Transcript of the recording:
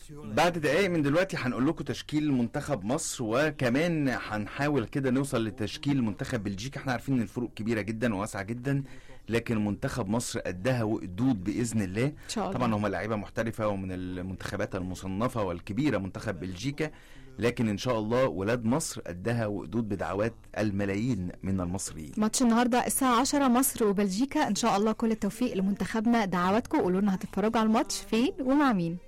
بعد دقايق من دلوقتي هنقول لكم تشكيل منتخب مصر وكمان هنحاول كده نوصل لتشكيل منتخب بلجيكا احنا عارفين ان الفروق كبيره جدا وواسعه جدا لكن منتخب مصر قدها وقدود باذن الله ان شاء الله طبعا هم لعيبه محترفه ومن المنتخبات المصنفه والكبيره منتخب بلجيكا لكن ان شاء الله ولاد مصر قدها وقدود بدعوات الملايين من المصريين ماتش النهارده الساعة 10 مصر وبلجيكا ان شاء الله كل التوفيق لمنتخبنا دعواتكم قولوا لنا هتتفرجوا على الماتش فين ومع مين